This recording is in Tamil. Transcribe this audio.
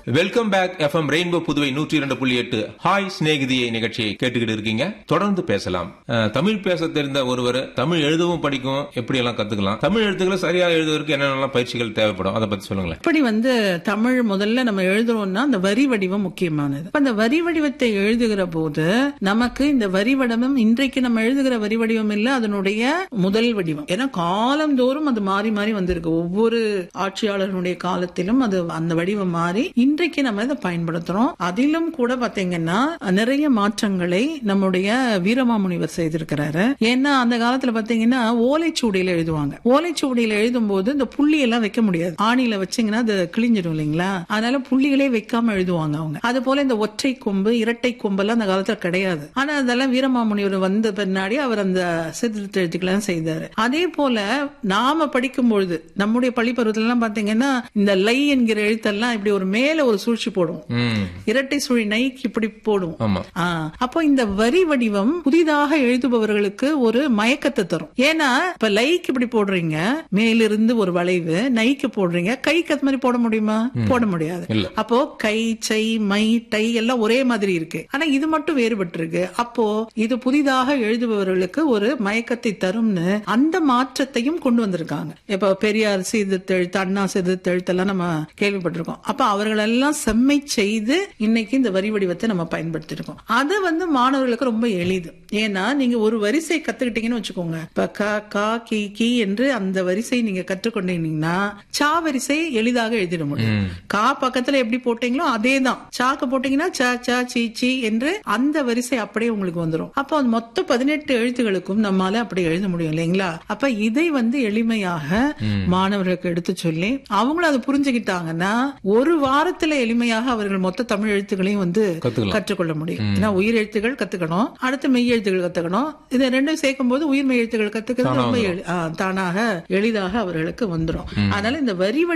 Welcome back FM rainbow Puduvai நூற்றி இரண்டு புள்ளி எட்டு ஹாய் சிநேகிதியை நிகழ்ச்சியை கேட்டுக்கிட்டு இருக்கீங்க தொடர்ந்து பேசலாம் அஹ், தமிழ் பேச தெரிந்த ஒருவர் தமிழ் எழுதவும் படிக்கும் எப்படி எல்லாம் கத்துக்கலாம் தமிழ் எழுத்துக்களை சரியா எழுதுவதற்கு என்னென்னலாம் பயிற்சிகள் தேவைப்படும் அதை பத்தி சொல்லுங்களேன் இப்படி வந்து தமிழ் முதல்ல நம்ம எழுதுறோம்னா அந்த வரி வடிவம் முக்கியமானது அப்ப அந்த வரி வடிவத்தை எழுதுகிற போது நமக்கு இந்த வரி வடிவம் இன்றைக்கு நம்ம எழுதுகிற வரி வடிவம் இல்ல அதனுடைய முதல் வடிவம் ஏன்னா காலந்தோறும் அது மாறி மாறி வந்திருக்கு ஒவ்வொரு ஆட்சியாளர்களுடைய காலத்திலும் அது அந்த வடிவம் மாறி இன்றைக்கு நம்ம இதை பயன்படுத்துறோம் அதிலும் கூட பாத்தீங்கன்னா நிறைய மாற்றங்களை நம்முடைய வீரமாமுனிவர் செய்திருக்கிறாரு ஏன்னா அந்த காலத்துல பாத்தீங்கன்னா ஓலைச்சுவடியில எழுதுவாங்க ஓலைச்சுவடியில எழுதும் போது இந்த புள்ளி எல்லாம் வைக்க முடியாது ஆணியில வச்சீங்கன்னா அது கிழிஞ்சிடும் இல்லைங்களா அதனால புள்ளிகளே வைக்காம எழுதுவாங்க அவங்க அது போல இந்த ஒற்றை கொம்பு இரட்டை கொம்பு எல்லாம் அந்த காலத்துல கிடையாது ஆனா அதெல்லாம் வீரமாமுனிவர் வந்த பின்னாடி அவர் அந்த சீர்திருத்த எழுத்துக்களை செய்தாரு அதே போல நாம படிக்கும் பொழுது நம்முடைய பள்ளிப்பருவத்துல எல்லாம் பாத்தீங்கன்னா இந்த லை என்கிற எழுத்தெல்லாம் இப்படி ஒரு மேல ஒரு சூழ்ச்சி போடுவோம் ம் இரட்டை சுழி நைக்கு இப்படி போடுவோம் ஆமா ஆ, அப்போ இந்த வரி வடிவம் புதிதாக எழுதுபவர்களுக்கு ஒரு மயக்கத்தை தரும் ஏன்னா இப்ப லைக் இப்படி போடுறீங்க மேலிருந்து ஒரு வளைவு நைக்கு போடுறீங்க கைக்கு அது மாதிரி போட முடியுமா போட முடியாது இல்ல. அப்போ கை சை மை டை எல்லாம் ஒரே மாதிரி இருக்கு ஆனா இது மட்டும் வேறுபட்டு இருக்கு அப்போ இது புதிதாக எழுதுபவர்களுக்கு ஒரு மயக்கத்தை தரும்னு அந்த மாற்றத்தையும் கொண்டு வந்திருக்காங்க இப்ப பெரியார் சீர்திருத்தெழுத்து அண்ணா சீர்திருத்தெழுத்தெல்லாம் நம்ம கேள்விப்பட்டிருக்கோம் அப்ப அவர்களெல்லாம் செம்மை செய்து இன்னைக்கு இந்த வரி வடிவத்தை நம்ம பயன்படுத்திட்டு இருக்கோம் அது வந்து மாணவர்களுக்கு ரொம்ப எளிது ஏன்னா நீங்க ஒரு வரிசை கத்துக்கிட்டீங்கன்னு வச்சுக்கோங்க இப்ப க கா கி கி என்று அந்த வரிசை நீங்க கற்றுக்கொண்டீங்கன்னா சா வரிசை எளிதாக எழுதிட முடியும் கா பக்கத்துல எப்படி போட்டீங்களோ அதே தான் சாக்கு போட்டீங்கன்னா ச ச சி சி என்று அந்த வரிசை அப்படியே உங்களுக்கு வந்துரும் அப்போ அந்த மொத்த பதினெட்டு எழுத்துகளுக்கும் நம்மால அப்படி எழுத முடியும் இல்லைங்களா அப்ப இதை வந்து எளிமையாக மாணவர்களுக்கு எடுத்து சொல்லி அவங்களும் அதை புரிஞ்சுக்கிட்டாங்கன்னா ஒரு வாரத்துல எளிமையாக அவர்கள் மொத்த தமிழ் எழுத்துக்களையும் வந்து கத்துக்கலாம். கற்றுக்கொள்ள முடியும் ஏன்னா உயிர் எழுத்துக்கள் கத்துக்கணும் அடுத்து மெய் எழுத்துக்கள் கத்துக்கணும் இதை ரெண்டும் சேர்க்கும் போது உயிர் மெய் எழுத்துக்கள் கத்துக்கிறது ரொம்ப எளி- ஆ, தானாக எளிதாக அவர்களுக்கு வந்துரும் அதனால இந்த வரி